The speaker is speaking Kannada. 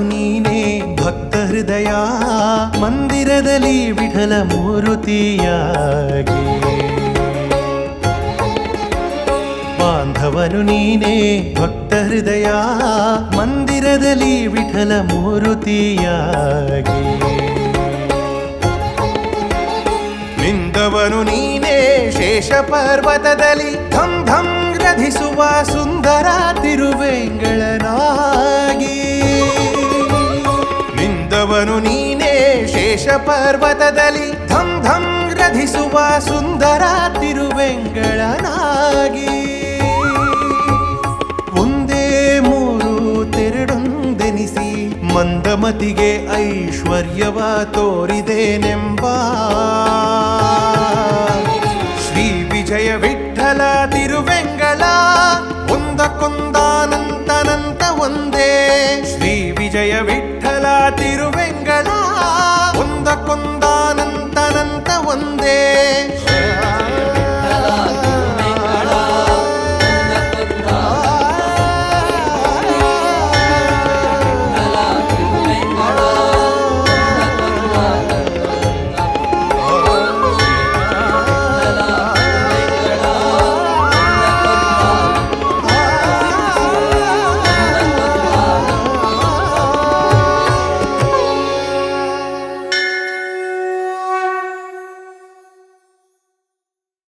ನೀನೇ ಭಕ್ತ ಹೃದಯ ಮಂದಿರದಲ್ಲಿ ವಿಠಲ ಮೂರುತಿಯಾಗಿ ಬಾಂಧವನು ನೀನೇ ಭಕ್ತ ಹೃದಯ ಮಂದಿರದಲ್ಲಿ ವಿಠಲ ಮೂರುತಿಯಾಗಿ ನಿಂದವನು ನೀನೇ ಶೇಷ ಪರ್ವತದಲ್ಲಿ ಧಂ ಧಂ ರಧಿಸುವ ಸುಂದರ ತಿರುವೆಂಗಳನಾಗಿ ನಿಂದವನು ನೀನೇ ಶೇಷ ಪರ್ವತದಲ್ಲಿ ಧಂ ಧಂ ರಧಿಸುವ ಸುಂದರ ತಿರುವೆಂಗಳನಾಗಿ ಒಂದೇ ಮೂರು ತೆರಡೊಂದೆನಿಸಿ ಮಂದಮತಿಗೆ ಐಶ್ವರ್ಯವ ತೋರಿದೇನೆಂಬ ಶ್ರೀ ವಿಜಯ ವಿಠಲ ತಿರುವೆಂಗಳ ಒಂದಕ್ಕೊಂದಾನಂತನಂತ ಒಂದೇ ಶ್ರೀ ವಿಜಯ ವಿಠಲ ತಿರುವೆಂಗಳ ಒಂದಕ್ಕೊಂದಾನಂತನಂತ ಒಂದೇ